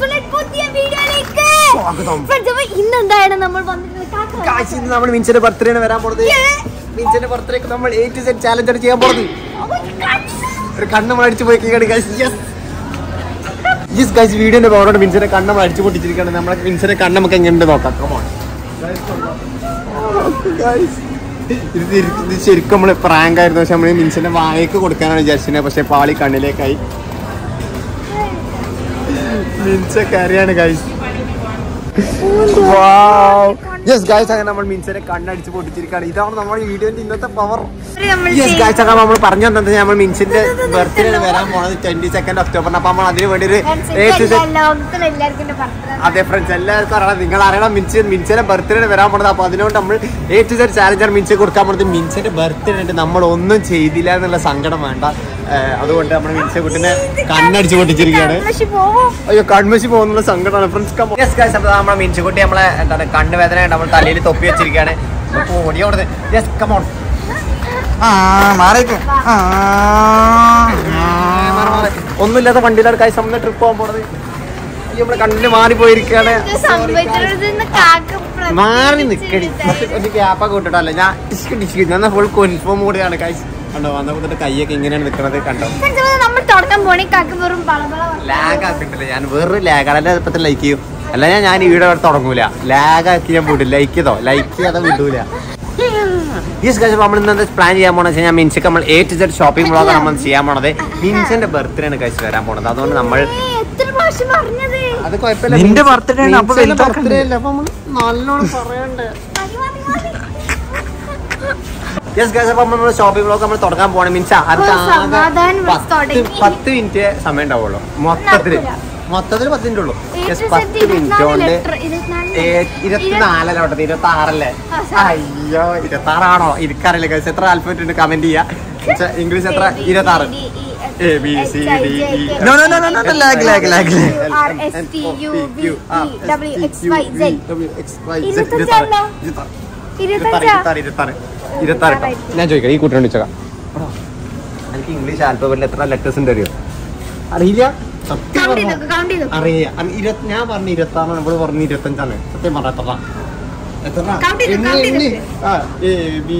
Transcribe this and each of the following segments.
സുലൈറ്റ് പുതിയ വീഡിയോയിലേക്ക് സ്വാഗതം. Friends, അപ്പൊ ഇന്ന് എന്താണ് നമ്മൾ വന്നിട്ടുള്ളത് കാക്ക ഗായ്സ് ഇന്ന് നമ്മൾ മിൻസിന്റെ ബർത്ത്ഡേ വരാൻ പോണത് മിൻസിന്റെ ബർത്ത്ഡേക്ക് നമ്മൾ എ ടു സെറ്റ് ചാലഞ്ച് ആണ് ചെയ്യാൻ പോണത് ഒരു കണ്ണ് നമ്മൾ അടിച്ചു പോയി ഗൈസ് യെസ് യെസ് ഗൈസ് വീഡിയോന്റെ പവറോട് മിൻസിന്റെ കണ്ണ് നമ്മൾ അടിച്ചു പൊട്ടിച്ചിരിക്കുകയാണ് നമ്മളെ മിൻസിന്റെ കണ്ണ് നമുക്ക് എങ്ങനെയുണ്ട് നോക്കാം കമോൺ ഇത് തിരി- ഇത് ശരിക്കും നമ്മള് പ്രാങ്ക് ആയിരുന്നു പക്ഷെ നമ്മള് മിൻസിന്റെ വായക്ക് കൊടുക്കാനാണ് വിചാരിച്ചത് പക്ഷെ പാളി കണ്ണിലേക്കായി മിൻസ കരയാണ് ഗൈസ് യെസ് ഗായ്സ് അങ്ങനെ നമ്മൾ മിൻസിനെ കണ്ണടിച്ച് പൊട്ടിച്ചിരിക്കുകയാണ് ഇതാണ് നമ്മുടെ വീഡിയോന്റെ ഇന്നത്തെ പവർ നമ്മൾ യെസ് ഗായ്സ് അങ്ങനെ നമ്മൾ പറഞ്ഞു തന്നെ നമ്മൾ മിൻസിന്റെ ബർത്ത്ഡേ വരാൻ പോണത് ട്വന്റി സെക്കൻഡ് ഒക്ടോബറിന് അപ്പൊ നമ്മൾ അതിന് വേണ്ടി ഒരു A to Z ലോകത്തിൽ എല്ലാവർക്കും എന്റെ birthday ആണ്. അതെ ഫ്രണ്ട്സ് എല്ലാവർക്കും അറിയണം നിങ്ങൾ അറിയണം മിൻസ് മിൻസിന്റെ ബർത്ത്ഡേ വരാൻ പോണത് അപ്പൊ അതിനുകൊണ്ട് നമ്മൾ എ ടു സെഡ് ചാലഞ്ചർ മിൻസിന് കൊടുക്കാൻ പോണത് മിൻസിന്റെ ബർത്ത്ഡേ ആയിട്ട് നമ്മൾ ഒന്നും ചെയ്തില്ല എന്നുള്ള സങ്കടം വേണ്ട ഏഹ് അതുകൊണ്ട് നമ്മൾ മിൻസെ കുട്ടിനെ കണ്ണടിച്ച് പൊട്ടിച്ചിരിക്കുകയാണ് പക്ഷെ പോവും അയ്യോ കൺമശി പോകുന്നുള്ള സങ്കടമാണ് ഫ്രണ്ട്സ് യെസ് ഗൈസ് അപ്പോൾ നമ്മളെ മിൻസുകുട്ടി നമ്മളെ എന്താണ് കണ്ണ് വേദന നമ്മൾ തലയിൽ തൊപ്പി വെച്ചിരിക്കുകയാണ് അപ്പോൾ ഓടി ഓടുന്നത് യെസ് കമോൺ ഒന്നുമില്ലാത്ത വണ്ടിയിലാണ് കാഴ്ച നമ്മൾ ട്രിപ്പ് പോകാൻ പോണത് ഈ നമ്മുടെ കണ്ണിന് മാറി പോയിരിക്കുകയാണ് ഇത് സംഭവിച്ചിരുന്ന കാക്ക പ്രതീക്ഷിച്ചിരുന്നത്. മാറി നിക്കടി ഒരു ഗ്യാപ്പൊക്കെ വിട്ടിട്ടല്ല ഞാൻ ഡിസ്ക് ഡിസ്ക് ഞാൻ ഫുൾ കൺഫേം കൂടിയാണ് കാഴ്ച കണ്ടോ വന്നപ്പോൾ തൊട്ട് കൈയൊക്കെ ഇങ്ങനെയാണ് നിൽക്കുന്നത് കണ്ടോ Friends, അപ്പൊ നമ്മൾ തുടക്കം പോണി കാക്ക വെറും ബളബള ലാഗ് ആക്കിട്ടില്ല ഞാൻ വേറൊരു ലാഗ് അല്ല ഇപ്പത്തെ ലൈക്ക് ചെയ്യും അല്ല ഞാൻ ഞാൻ ഇവിടെ തുടങ്ങൂല ലാഗ് ആക്കി ഞാൻ വിടും ലൈക്ക് ചെയ്തോ ലൈക്ക് ചെയ്യാതെ വിടൂല യെസ് ഗൈസ് നമ്മൾ ഇന്ന് പ്ലാൻ ചെയ്യാൻ പോണെന്ന് വെച്ചാൽ മിൻസിക്ക് നമ്മൾ A to Z shopping blog നമ്മൾ ചെയ്യാൻ പോണത് മിൻസിന്റെ ബർത്ത്ഡേ ആണ് കഴിച്ച് വരാൻ പോണത് അതുകൊണ്ട് നമ്മൾ ഏയ്, എത്ര പ്രാവശ്യം പറഞ്ഞത് അത് കുഴപ്പമില്ല നിന്റെ birthday ആണ്, അപ്പൊ വലുതാക്കണ്ടേ? ബർത്ത്ഡേ അല്ലേ അപ്പൊ നമ്മൾ നല്ലോണം പറയണ്ടേ മതി, മതി, മതി. യെസ് ഗൈസ് അപ്പൊ നമ്മൾ ഷോപ്പിംഗ് ബ്ലോഗ് നമ്മൾ തുടങ്ങാൻ പോണ മീൻസ് അടുത്ത ഓ, സമാധാനം ആകെ പത്ത് തുടങ്ങി. പത്ത് മിനിറ്റ് സമയം ഉണ്ടാവുള്ളൂ മൊത്തത്തില് നടക്കൂല. മൊത്തത്തിൽ പത്ത് മിനിറ്റ് ഉള്ളൂ ഏ യെസ് to Z പത്ത് മിനിറ്റ് ഇരുപത്തിനാല് കൊണ്ട് letter, ഇരുപത്തിനാല് ഏ- ഇരുപത്തിനാലല്ല കേട്ടോ ഇരുപത്തി ആറല്ലേ ആ, sorry. അയ്യോ ഇരുപത്തി ആറാണോ എനിക്കറിയില്ല ഗൈസ് എത്ര ആൽഫബറ്റ് ഉണ്ട് കമന്റ് ചെയ്യാ ഇംഗ്ലീഷ് എത്ര ഇരുപത്തി ആറ് A B C D E No, no, no, no, no, no, lag, lag, lag, lag. R, S, T, U, V, E, W, X, Y, Z. ഇരുപത്തഞ്ചാണല്ലോ? ഇരുപത്തഞ്ചാ? ഇരുപത്താറ് ഞാൻ ചോദിക്കാം ഈ കൂട്ടിനോട് ചോദിക്കാം എനിക്ക് ഇംഗ്ലീഷ് ആൽഫബറ്റിൽ എത്ര ലെറ്റേഴ്സ് ഉണ്ട് അറിയോ അറിയില്ല സത്യം Count ചെയ്ത് പറഞ്ഞോ? നോക്ക്, count ചെയ്ത് നോക്ക്. അറിയാം അന്ന് ഇരുപത്തി- ഞാൻ പറഞ്ഞ ഇരുപത്തി ആറാണ് ഇവിടെ പറഞ്ഞ ഇരുപത്തഞ്ചാണ് സത്യം പറഞ്ഞ എത്ര എത്ര Count ചെയ്ത്, എണ്ണി, count ചെയ്ത് എണ്ണി. നോക്ക്. ആ, A, B,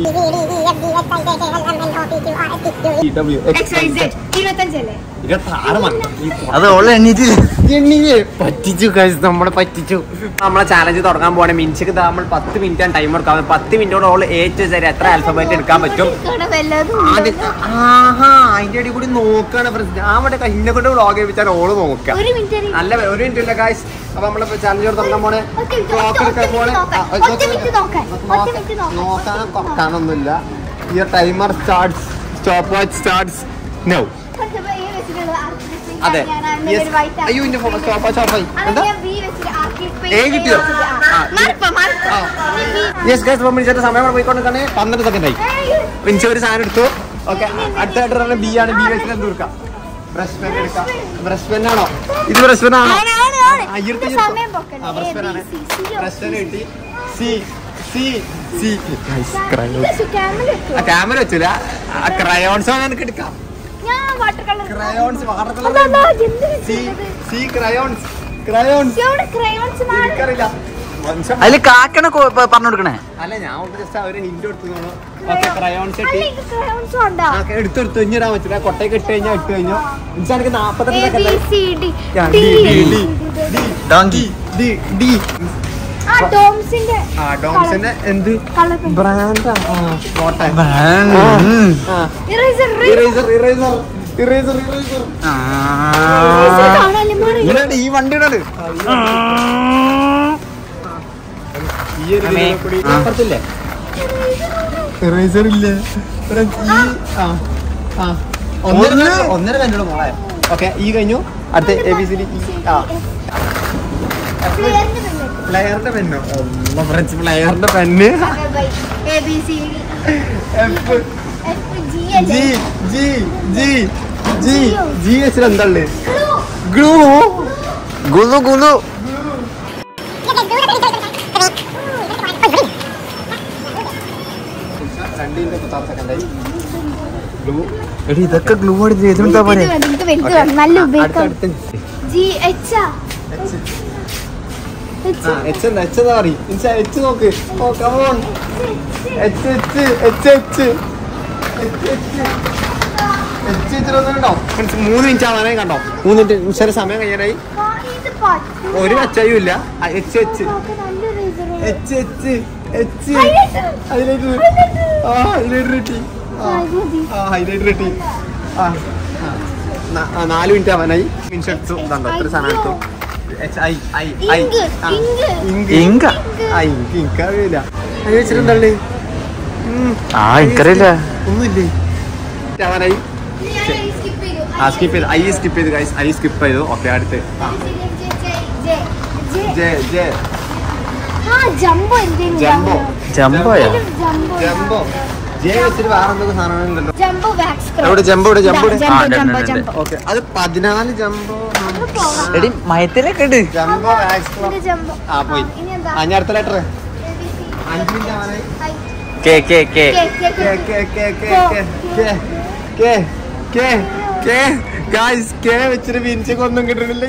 C, W, X, X, Y, Z. ഇരുപത്തഞ്ചല്ലേ? ഇരുപത്താറ് മതി. ഈ അത് ഓളെ എണ്ണീറ്റില്ല എണ്ണിയെ പറ്റിച്ചു guys, നമ്മളെ പറ്റിച്ചു നമ്മളെ ചാലഞ്ച് തുടങ്ങാൻ പോണേ മിനിറ്റ് നമ്മൾ പത്ത് മിനിറ്റ് ആണ് ടൈം എടുക്കാൻ പത്ത് മിനിറ്റോട് ഓൾ ഏറ്റവും ശരി എത്ര ആൽഫബറ്റ് എടുക്കാൻ പറ്റും ഇവിടെ വല്ലതും ഉണ്ടോ? ആദ്യത്തെ ആഹാ അതിന്റെ ഇടയിൽ കൂടി നോക്കാണ് പ്രശ്നം ഞാൻ അവിടെ കയ്യിനെ കൊണ്ട് വ്ളോഗ് ചെയ്യിച്ചാൽ ഓള് നോക്കാം ഒരു മിനിറ്റ് ഇരി. നല്ല ഒരു മിനിറ്റ് ഇല്ല ഗായ്സ് അപ്പൊ നമ്മള് ചാലഞ്ച് തുടങ്ങാൻ പോണേ ഒറ്റ മിനിറ്റ്, ക്ലോക്ക് ഒറ്റ എടുക്കാൻ മിനിറ്റ് പോണേ നോക്കാൻ. ആ, ഒറ്റ മിനിറ്റ് നോക്കാൻ. ഒറ്റ മിനിറ്റ് നോക്കാൻ. നോക്കാൻ തുറക്കാനൊന്നുമില്ല ഈ timer starts stopwatch starts no കുറച്ചപ്പോ A വെച്ചിട്ടുള്ളത് arcade paint അതെ ആണ്. അങ്ങനെ Yes. ഒരു white ആണ്. അയ്യോ ഇന്റെ സ്റ്റോപ്പ് വാച്ച് ഓഫ് ആയി അത് എന്താ ഞാൻ B വെച്ചിട്ട് arcade paint A കിട്ടിയോ? വെച്ചിട്ട് ആ. ആ. മാറിപ്പോ, മാറിപ്പോ. ആ. ഇനി B. യെസ് ഗൈസ് അപ്പോൾ മിനിറ്റ് സമയം അവിടെ പോയിക്കൊണ്ടിരിക്കണേ പന്ത്രണ്ട് സെക്കൻഡ് ആയി ഏയ്. പിഞ്ച് ഒരു സാധനം എടുത്തു ഓക്കെ അടുത്തായിട്ട് ബി ആണ് ബി വെച്ചിട്ട് എന്ത് കൊടുക്കാം ബ്രഷ് പെൻ എടുക്കാം ബ്രഷ് പെൻ ആണോ ഇത് ബ്രഷ് പെൻ ആണോ ആണ്, ആണ്, ആണ്. ആ, ഇരുത്ത് ഇത് ഇരുത്ത്. സമയം പോക്കല്ലേ. ആ, ബ്രഷ് A, പെൻ B, ആണ് C, C, O, brush pen C. കിട്ടി സി സി സി ഇത് വെച്ച് camel വെക്കുവോ? ആ ക്യാമറ വെച്ചില്ല ആ ക്രയോൺസ് ആണ് എനിക്ക് എടുക്കാം ഞാൻ water colour ക്രയോൺസ് വാട്ടർ അതാ, അതാ, എന്ത് സി വെച്ചത്? സി ക്രയോൺസ് ക്രയോൺസ് എവിടെ crayons മാറി? എനിക്കറിയില്ല വംശം അതില് കാക്കനെ പറഞ്ഞു കൊടുക്കണേ അല്ല ഞാൻ ജസ്റ്റ് അവര് ഹിന്റ് കൊടുത്തു ഓക്കെ ക്രയോൺസ് അല്ല, കിട്ടി ഇത് crayons ഉണ്ടോ? ആ, എടുത്തെടുത്ത് ഇഞ്ഞിടാൻ പറ്റില്ല കൊട്ടയൊക്കെ ഇട്ട് കഴിഞ്ഞാൽ ഇട്ട് കഴിഞ്ഞു എനിക്ക് എനിക്ക് നാപ്പത്തെട്ട് A, B, second C, D. Yeah, D. D, D, D. Donkey D D ആ, ഡോംസിന്റെ ആ ഡോംസിന്റെ എന്ത് colour pen. ബ്രാൻഡാ കോട്ടെ Eraser, eraser. Eraser eraser eraser eraser Eraser കാണാല്ലേ, മാറി. ഇങ്ങനെയുണ്ട് ഈ വണ്ടിയുടെ ഈ ഒരു ഇതിനെ കൂടി അപ്പുറത്തില്ലേ ഇറേസർ ഇല്ല ഈ ആ ആ ഒന്നര ഒന്ന്. കണ്ണ്- ഒന്നര കണ്ടുള്ളൂ മോളെ ഓക്കെ ഈ കഴിഞ്ഞു അടുത്ത എ ബി സി ഡി ആ Player ന്റെ pen. പ്ലെയറിന്റെ പെന്നോ ഫ്രഞ്ച് പ്ലെയറിന്റെ pen Okay, bye. A, B, C, D. F F, G, G അല്ലേ? ജി ജി ജി ജി വെച്ചിട്ട് എന്താ ഉള്ളത് Glue. ഗ്ലൂ ഗുലു ഗുലു രണ്ടിന്റെ പത്താറ് സെക്കൻഡായി ഗ്ലൂ എടി ഇതൊക്കെ ഗ്ലൂ അടിച്ച് ചെയ്തെടുത്താ പോരെ ഇത് വേണം, ഇത് വലുത് വേണം. നല്ല ഉപയോഗിക്കാം അടുത്ത ജി എച്ച് ആ എച്ച് എന്താ എച്ച് എന്താ പറയും ഇൻഷ എച്ച് നോക്ക് ഓ come on H H H H H H H എച്ചിലൊന്നും കണ്ടോ ഫ്രണ്ട്സ് മൂന്ന് മിനിറ്റ് ആവാനായി കണ്ടോ മൂന്ന് മിനിറ്റ് നിമിഷം സമയം കഴിയാനായി ഒരു മെച്ചായും ഇല്ല ആ, H H H H H highlighter ആ ഹൈലൈറ്റർ കിട്ടി ആ ആ ഹൈലൈറ്റർ കിട്ടി ആ ആ. ന- ആ, നാല് മിനിറ്റ് ആവാനായി മിനിറ്റ് എടുത്തു ഇതുണ്ടോ ഇത്ര സാധനം എടുത്തു H I I I ink, ആ, ഇങ്ക്. ഇങ്ക് ഇങ്ക ആ ഇങ്ക് ഇങ്ക് അറിയില്ല അത് വെച്ചിട്ടുണ്ടല്ലേ ആ എനിക്കറിയില്ല ഒന്നുമില്ലേ ആവാനായി ആ സ്കിപ്പ് ചെയ്തു ഐ സ്കിപ്പ് ചെയ്തു ഗൈസ് ഐ സ്കിപ്പ് ചെയ്തു ഓക്കെ അടുത്ത് ആ ജെ ജെ ജംബോ എന്തെങ്കിലും ജംബോ ജംബോയാ ജംബോ ജംബോ ജെ വെച്ചിട്ട് വേറെ എന്തൊക്കെ സാധനം ഉണ്ടല്ലോ ജംബോ വാക്സ് എവിടെ ജംബോ ഇവിടെ ജംബോ ഇവിടെ ആ, ഉണ്ട്, ജംബോ ഉണ്ട്, ഉണ്ട്. ജംബോ ഓക്കെ അത് പതിനാല് ജംബോ എടി മയത്തിലൊക്കെ ഉണ്ട് ജംബോ വാക്സ് ഇത് ജംബോ ആ പോയി ഇനി എന്താ ആ ഞാൻ അടുത്ത ലെറ്റർ A, B, C. അഞ്ച് മിനിറ്റ് ആവാനായി I. K K K K, K, K K. K K K K K K K guys K വെച്ചിട്ട് മിനിച്ചൊക്കെ ഒന്നും കിട്ടുന്നില്ല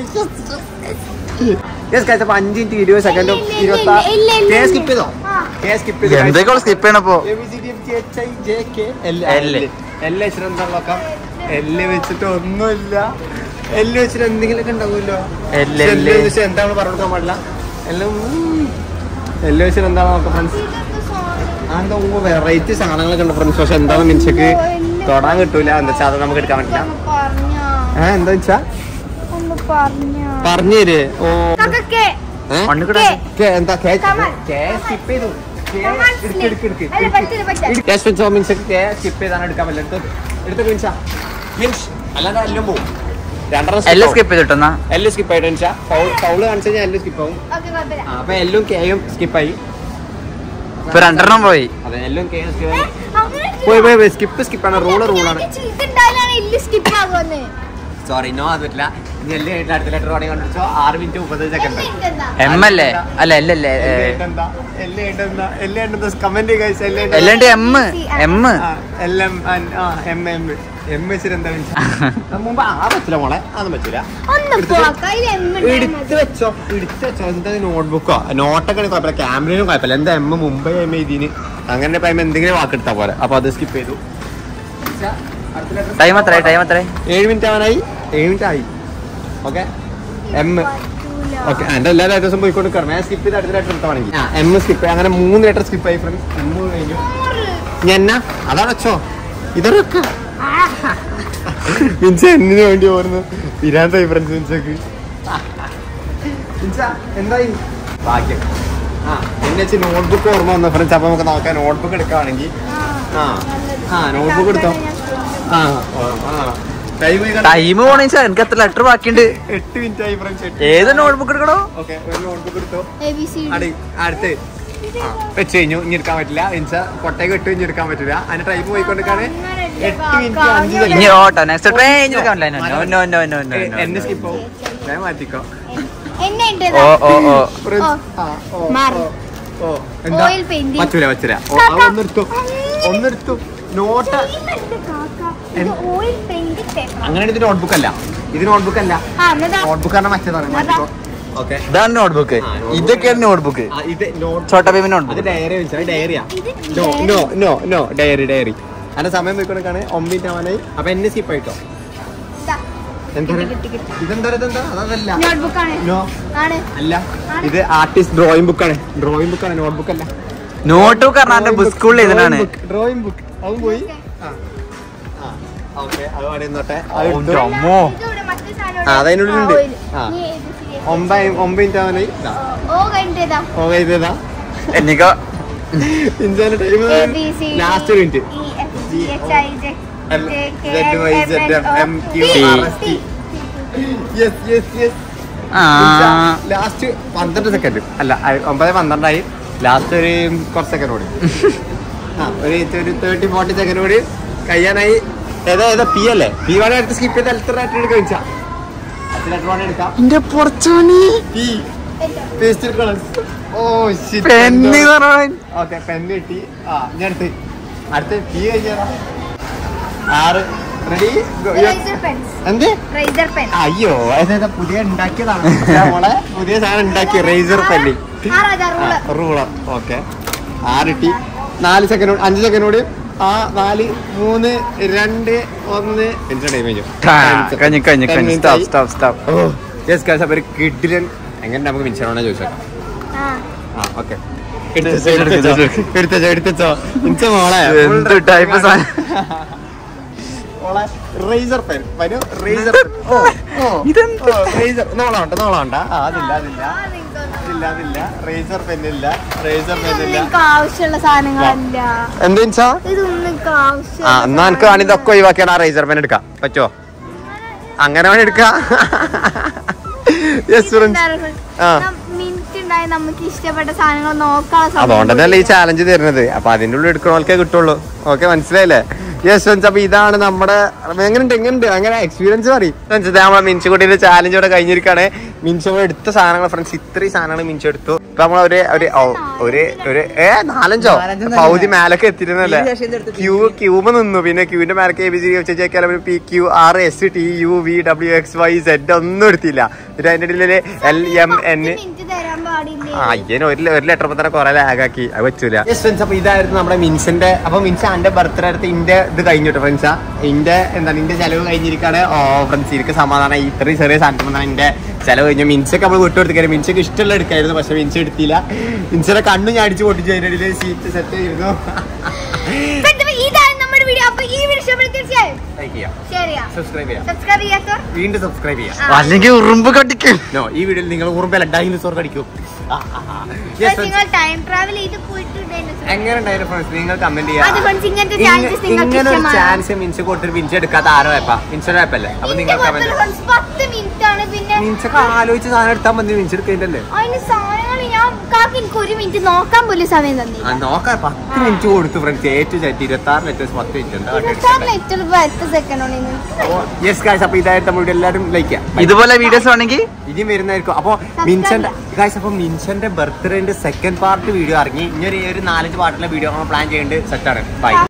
യെസ് ഗായ്സ് അപ്പൊ അഞ്ച് മിനിറ്റ് ഇരുപത് സെക്കൻഡും ഇല്ല, ഇല്ല, ഇരുപത്തി ഇല്ല, ഇല്ല, ഇല്ല, കെ ഇല്ല. സ്കിപ്പ് ചെയ്തോ ആ. കെ സ്കിപ്പ് ചെയ്തു എന്തൊക്കെ സ്കിപ്പ് ചെയ്യണപ്പോ A B C D F G H I J K L L. L വെച്ചിട്ട് എന്താ നോക്കാം എല്ല് വെച്ചിട്ട് ഒന്നുമില്ല എല്ല് വെച്ചിട്ട് എന്തെങ്കിലുമൊക്കെ ഉണ്ടാവുമല്ലോ L, പക്ഷെ L. എല്ല് വെച്ചിട്ട് എന്താണ് പറഞ്ഞു കൊടുക്കാൻ പാടില്ല എല്ലാം ഉം. എല്ല് വെച്ചിട്ട് എന്താണ് നോക്കാം ഫ്രണ്ട്സ് ഇതെന്ത് song? ആ എന്താ വെറൈറ്റി സാധനങ്ങളൊക്കെ ഉണ്ട് ഫ്രണ്ട്സ് പക്ഷെ എന്താണെന്ന് മിനിച്ചക്ക് തൊടാൻ കിട്ടൂല എന്താ വെച്ചാൽ അത് നമുക്ക് എടുക്കാൻ പറ്റില്ല ഒന്ന് പറഞ്ഞോ ഏഹ് എന്താ വെച്ചാ ഒന്ന് പറഞ്ഞോ പറഞ്ഞു തരേ ഓ കാക്കക്കേ ഏഹ്? മണ്ണിക്കൂടെ കെ. കെ, എന്താ K Come on. K skip ചെയ്തു കെ Come on, എടുക്ക്, Snake. എടുക്ക്, എടുക്ക്, അല്ല, എടുക്ക്. പറ്റില്ല, പറ്റില്ല. എടുക്ക്. Yes, മിൻസ്, ഓ, മിൻസ് കെ skip ചെയ്താണ് എടുക്കാൻ പറ്റില്ല എടുത്ത് എടുത്ത് മിൻസാ മിൻസ് അല്ലാതെ എല്ലാം പോവും രണ്ടെണ്ണം എല്ലാം സ്കിപ്പ് ചെയ്തിട്ടെന്നാ എല്ലാം സ്കിപ്പ് ആയിട്ട് മിൻസാ ഫൗൾ ഫൗള് കാണിച്ചു കഴിഞ്ഞാൽ എല്ലാം സ്കിപ്പ് ആവും ഓക്കെ കുഴപ്പമില്ല ആ, അപ്പൊ എല്ലും കെയും സ്കിപ്പായി ഇപ്പൊ രണ്ടെണ്ണം പോയി അതെ എല്ലും കെയും സ്കിപ്പ് ഏ, അങ്ങനെ പോയി പോയി പോയി സ്കിപ്പ് സ്കിപ്പാണ് റൂള് റൂളാണ് ഇതുണ്ടായാലാണ് ഇല്ല് സ്കിപ്പ് ആകുമെന്ന് സോറി നോ അത് പറ്റില്ല ഇനി എല്ലാം ആയിട്ട് അടുത്ത ലെറ്റർ വേണമെങ്കിൽ കണ്ടുപിടിച്ചോ ആറ് മിനിറ്റ് മുപ്പത് സെക്കൻഡ് എം അല്ലേ അല്ല എല്ല അല്ലേ കമന്റ് എല്ലാണ്ട് എം എം മുമ്പ് ആ പറ്റില്ല മോളെ അതൊന്നും പറ്റില്ല ഒന്ന് പോക്കാം ഇത് എം എടുത്ത് വെച്ചോ എടുത്ത് വെച്ചോ എന്താ നോട്ട്ബുക്കോ നോട്ടൊക്കെ ആണെങ്കിൽ കുഴപ്പമില്ല ക്യാമറയിലും കുഴപ്പമില്ല എന്താ എം മുംബൈ എം എഴുതിന് അങ്ങനെ ഇപ്പൊ എന്തെങ്കിലും വാക്കെടുത്താ പോലെ അപ്പൊ അത് സ്കിപ്പ് ചെയ്തു ടൈം എത്ര ടൈം എത്ര ഏഴ് മിനിറ്റ് ആവാനായി ഏഴ് മിനിറ്റ് ആയി ഓക്കെ എം ഓക്കെ എന്റെ എല്ലാ ലെറ്റേഴ്സും പോയിക്കൊണ്ട് ഞാൻ സ്കിപ്പ് ചെയ്ത് അടുത്ത ലെറ്റർ എടുത്താണെങ്കിൽ എം സ്കിപ്പ് അങ്ങനെ മൂന്ന് ലെറ്റർ സ്കിപ്പ് ആയി ഫ്രണ്ട്സ് എം കഴിഞ്ഞു ഞാൻ എന്നാ അതാണ് വെച്ചോ ഇതൊക്കെ മിൻസ എന്തിനു വേണ്ടി ഓർന്നു പിരാന്തായി ഫ്രണ്ട്സ് മിൻസക്ക് മിൻസ എന്തായി ഭാഗ്യം ആ എന്നെ വെച്ച് നോട്ട്ബുക്ക് ഓർമ്മ വന്നു ഫ്രണ്ട്സ് അപ്പൊ നമുക്ക് നോക്കാം നോട്ട്ബുക്ക് എടുക്കുകയാണെങ്കിൽ ആ ആ നോട്ട്ബുക്ക് എടുത്തോ ആ ഓ, ആ ടൈം ടൈം പോണെന്ന് വെച്ചാൽ എനിക്ക് എത്ര ലെറ്റർ ബാക്കിയുണ്ട് എട്ട് മിനിറ്റ് ആയി ഫ്രണ്ട്സ് ഏത് നോട്ട്ബുക്ക് എടുക്കണോ ഓക്കെ ഒരു നോട്ട്ബുക്ക് എടുത്തോ എ ബി സി അടി അടുത്ത് ആ, വെച്ച് കഴിഞ്ഞു ഇനി എടുക്കാൻ പറ്റില്ല മിൻസ കൊട്ടയൊക്കെ ഇട്ട് ഇനി എടുക്കാൻ പറ്റില്ല അതിന്റെ ടൈം പോയിക്കൊണ്ടിരിക്കാണ് എട്ട് മിനിറ്റ് അഞ്ച് ഇനി സെക്കൻഡ് ഓട്ടോ നെക്സ്റ്റ് ട്രെയിൻ എടുക്കാൻ നോ നോ നോ നോ എന്നെ സ്കിപ്പ് ആവും ഞാൻ മാറ്റിക്കോ എന്നെ ഉണ്ട് ഓ ഓ ഓ ഫ്രണ്ട്സ്, ആ, ഓ, മാറി. ഓ, ഓ, എന്താ? Oil painting. പറ്റൂല പറ്റൂല ഓ, കാക്ക. ആ, ഒന്നെടുത്തു ഒന്നെടുത്തു നോട്ട് ഇത് ഓയിൽ പെയിന്റ് പേപ്പർ അങ്ങനെ ഇത് നോട്ട്ബുക്ക് അല്ല ഇത് നോട്ട്ബുക്ക് അല്ല ആ എന്നതാ നോട്ട്ബുക്ക് പറഞ്ഞാൽ മറ്റേതാണ് മാറ്റിക്കോ ഓക്കെ ഇതാണ് നോട്ട്ബുക്ക് ആ, notebook. ഇതൊക്കെയാണ് നോട്ട്ബുക്ക് ഇത് നോട്ട് ചോട്ട ബേബി അത് നോട്ട്ബുക്ക് ഡയറി വെച്ചാൽ ഡയറിയാ ഇത് no diary. No no no diary diary അതിന്റെ സമയം പോയിക്കൊടുക്കാണ് ഒമ്പത് ആവാനായി അപ്പൊ എന്നെ സ്കിപ്പ് ആയിട്ടോ ഇതാ. എന്താ കിട്ടി, കിട്ടി, കിട്ടി. ഇതെന്താ ഇതെന്താ അതല്ല നോട്ട്ബുക്ക് ആണ് നോ ആണ് അല്ല ഇത് ആർട്ടിസ്റ്റ് ഡ്രോയിങ് ബുക്കാണ് ഡ്രോയിങ് ബുക്കാണ് നോട്ട് ബുക്ക് അല്ല നോട്ട് ബുക്ക് പറഞ്ഞാൽ ബുക്ക് സ്കൂളിൽ ഇതിനാണ് ഡ്രോയിങ് ബുക്ക് അതും പോയി ആ ആ ഓക്കെ അത് അവിടെ നിന്നോട്ടെ അത് ഓ, ഇട്ടു. അമ്മോ. ഇതിവിടെ മറ്റേ സാധനം ആ, അതതിനുള്ളിലുണ്ട്. ആ, oil. ആ. നീ ഇത് ശരി. ഒമ്പത് ഒമ്പത് മിനിറ്റ് ആവാനായി ഇതാ. ഓ കഴിഞ്ഞിട്ടേതാ ഓ ഇതാ എനിക്കോ ഇഞ്ചാന്റെ time A B C last ഒരു minute E F G H I J L, J K Z, Y, Z, M, M, Q, P. R, S, T. Yes yes yes ആ ലാസ്റ്റ് പന്ത്രണ്ട് സെക്കൻഡ് അല്ല അ- ഒമ്പത് പന്ത്രണ്ടായി ലാസ്റ്റ് ഒരു കുറച്ച് second കൂടി ആ ഒരു ഒരു തേർട്ടി ഫോർട്ടി സെക്കൻഡ് കൂടി കഴിയാനായി ഏതാ ഏതാ പി അല്ലേ പി വേണേ അടുത്ത് സ്കിപ്പ് ചെയ്ത് അടുത്ത ലെറ്റർ എടുക്കാൻ വെച്ചാ അടുത്ത ലെറ്റർ വേണേ എടുക്കാം എന്റെ പുറച്ചോണി പി പേസ്റ്റ് എടുക്കണം ഓ പെന്നി പറഞ്ഞ ഓക്കെ പെന്ന് കിട്ടി ആ ഞാൻ അടുത്ത് അടുത്ത് പി കഴിഞ്ഞാ ആറ് റെഡി റൈസർ പെൻസ് എന്ത് റൈസർ പെൻ അയ്യോ അതായത് പുതിയ ഉണ്ടാക്കിയതാണ് മോളെ പുതിയ സാധനം ഉണ്ടാക്കി റേസർ പെല്ലി ആറാ റൂളർ റൂളർ ഓക്കെ ആറിട്ടി നാല് സെക്കൻഡ് അഞ്ച് സെക്കൻഡ് കൂടി ആ നാല് മൂന്ന് രണ്ട് ഒന്ന് എന്റെ ഡാമേജ് കഴിഞ്ഞു കഴിഞ്ഞു കഴിഞ്ഞു സ്റ്റോപ്പ് സ്റ്റോപ്പ് സ്റ്റോപ്പ് ഓ യെസ് ഗൈസ് അപ്പോൾ ഒരു കിഡിലൻ എങ്ങനെ നമുക്ക് മിൻസണോണെ ചോദിച്ചോ ആ ആ ഓക്കെ എടുത്തോ എടുത്തോ മിൻസ മോളെ എന്ത് ടൈപ്പ് സാധനം മോളെ റേസർ പെൻ വരൂ റേസർ ഓ ഓ ഇതെന്ത്? റേസർ നോളാണ്ട നോളാണ്ട ആ അതില്ല അതില്ല ആ, നിങ്ങൾക്ക് അതില്ല അതില്ല റേസർ പെന്നില്ല റേസർ ഇതൊന്നും പെന്നില്ല നിങ്ങൾക്ക് ആവശ്യമുള്ള സാധനങ്ങളല്ല എന്ത് മിൻസാ ഇതൊന്നും നിങ്ങൾക്ക് ആ ആവശ്യമുള്ള എന്നാ എനിക്ക് വേണമെങ്കിൽ ഇതൊക്കെ ഒഴിവാക്കിയാണ് ആ റേസർ പെൻ എടുക്കാം പറ്റോ അങ്ങനെ വേണേ എടുക്കാം യെസ് ഫ്രണ്ട്സ് ആ. മിനിറ്റ് ഉണ്ടായി നമുക്ക് ഇഷ്ടപ്പെട്ട സാധനങ്ങൾ നോക്കാനുള്ള സമയം അതുകൊണ്ട് തന്നെയല്ലേ ഈ ചാലഞ്ച് തരുന്നത് അപ്പൊ അതിന്റെ ഉള്ളിൽ എടുക്കണോൾക്കേ കിട്ടുള്ളൂ ഓക്കെ മനസ്സിലായില്ലേ യെസ് ഫ്രണ്ട്സ് അപ്പൊ ഇതാണ് നമ്മുടെ എങ്ങനെയുണ്ട് എങ്ങനെയുണ്ട് അങ്ങനെ എക്സ്പീരിയൻസ് പറയും ഫ്രണ്ട്സ് ഇത് നമ്മളെ മിൻസുകുട്ടിയുടെ ചാലഞ്ച് ഇവിടെ കഴിഞ്ഞിരിക്കുകയാണ് മിൻസ് നമ്മൾ എടുത്ത സാധനങ്ങൾ ഫ്രണ്ട്സ് ഇത്രയും സാധനങ്ങൾ മിൻസ് എടുത്തു ഇപ്പൊ നമ്മൾ ഒരു ഒരു ഓ, ഒരു ഒരു ഏ നാലഞ്ചോ പൗതി മേലൊക്കെ എത്തിയിരുന്നല്ലേ ക്യൂ ക്യൂബ് നിന്നു പിന്നെ ക്യൂവിന്റെ മേലൊക്കെ എ ബി സി വെച്ചാൽ P Q R S T U V W X Y Z ഒന്നും എടുത്തില്ല പിന്നെ അതിന്റെ ഇടയില് എൽ എം എൻ മിനിറ്റ് തരാൻ പാടില്ലേ ആ അയ്യന് ഒരു ഒരു ലെറ്റർ തന്നെ കുറെ ലാഗാക്കി അത് വെച്ചില്ല ഫ്രണ്ട്സ് അപ്പൊ ഇതായിരുന്നു നമ്മുടെ മിൻസിന്റെ അപ്പൊ മിൻസ് എന്റെ ബർത്ത്ഡേ അടുത്ത് ഇന്റെ ഇത് കഴിഞ്ഞിട്ട് ഫ്രണ്ട്സാ ഇന്റെ എന്താണ് ഇന്റെ ചെലവ് കഴിഞ്ഞിരിക്കാണ് ഓ ഫ്രണ്ട്സ് എനിക്ക് സമാധാനം ഇത്രയും ചെറിയ സാധനം ഇന്റെ ചെലവ് കഴിഞ്ഞു മിൻസൊക്കെ നമ്മൾ വിട്ടുകൊടുത്തിക്കാണ് മിൻസൊക്കെ ഇഷ്ടമുള്ള എടുക്കായിരുന്നു പക്ഷെ മിൻസ് എടുത്തില്ല മിൻസിന്റെ കണ്ണ് ഞാൻ അടിച്ചു പൊട്ടിച്ചു അതിന്റെ ഇടയിൽ സീറ്റ് സെറ്റ് ചെയ്തിരുന്നു പെട്ടെന്ന് ഇതാണ് നമ്മുടെ വീഡിയോ അപ്പൊ ഈ വീഡിയോ ഇഷ്ടപ്പെട്ട തീർച്ചയായും ലൈക്ക് ചെയ്യാം ഷെയർ ചെയ്യാം സബ്സ്ക്രൈബ് ചെയ്യാം സബ്സ്ക്രൈബ് ചെയ്യാത്തവർ വീണ്ടും സബ്സ്ക്രൈബ് ചെയ്യാം ആ. അല്ലെങ്കിൽ ഉറുമ്പ് കടിക്കും നോ ഈ വീഡിയോയിൽ നിങ്ങൾ ഉറുമ്പല്ല ഡൈനോസോർ കടിക്കും ആ, ആ, ആ. Yes, friends. നിങ്ങൾ ടൈം ട്രാവൽ ചെയ്ത് പോയിട്ടുണ്ടായിരുന്നു എങ്ങനെ ഉണ്ടായിരുന്നു ഫ്രണ്ട്സ് നിങ്ങൾ കമന്റ് അത് friends, ഇങ്ങനത്തെ challenges നിങ്ങൾക്ക് ഇങ്ങനെ ഒരു ഇഷ്ടമാണോ? ചാൻസ് മിൻസ് കൊടുത്തിട്ട് മിൻസ് എടുക്കാത്ത ആരോ ആപ്പാ മിൻസിന്റെ ആപ്പല്ലേ അപ്പൊ നിങ്ങൾ കമന്റ് പത്ത് മിനിറ്റ് ആണ് പിന്നെ മിൻസൊക്കെ ആലോചിച്ച് സാധനം എടുത്താൽ മതി മിൻസ് എടുക്കണ്ടല്ലേ അതിന് സാധനങ്ങൾ ഞാൻ കാക്ക് എനിക്ക് ഒരു മിനിറ്റ് നോക്കാൻ പോലും സമയം തന്നില്ല ആ നോക്കാം പത്ത് മിനിറ്റ് കൊടുത്തു ഫ്രണ്ട്സ് ഏറ്റവും സെറ്റ് ഇരുപത്തി ആറ് ലെറ്റേഴ്സ് പത്ത് മിനിറ്റ് എന്താ ഇരുപത്താറ് ലിറ്റർ പത്ത് സെക്കൻഡ് ഉണ്ട് യെസ് ഗായ്സ് അപ്പൊ ഇതായിട്ട് നമ്മുടെ എല്ലാവരും ലൈക്ക് ചെയ്യാം ഇതുപോലെ വീഡിയോസ് വേണമെങ്കിൽ ഇനിയും വരുന്നതായിരിക്കും അപ്പൊ മിൻസന്റെ ഗായ്സ് അപ്പൊ മിൻസന്റെ ബർത്ത്ഡേന്റെ സെക്കൻഡ് പാർട്ട് വീഡിയോ ഇറങ്ങി ഇനി ഒരു ഒരു നാലഞ്ച് പാർട്ടിലെ വീഡിയോ നമ്മൾ പ്ലാൻ ചെയ്യേണ്ടത് സെറ്റാണ് ബൈ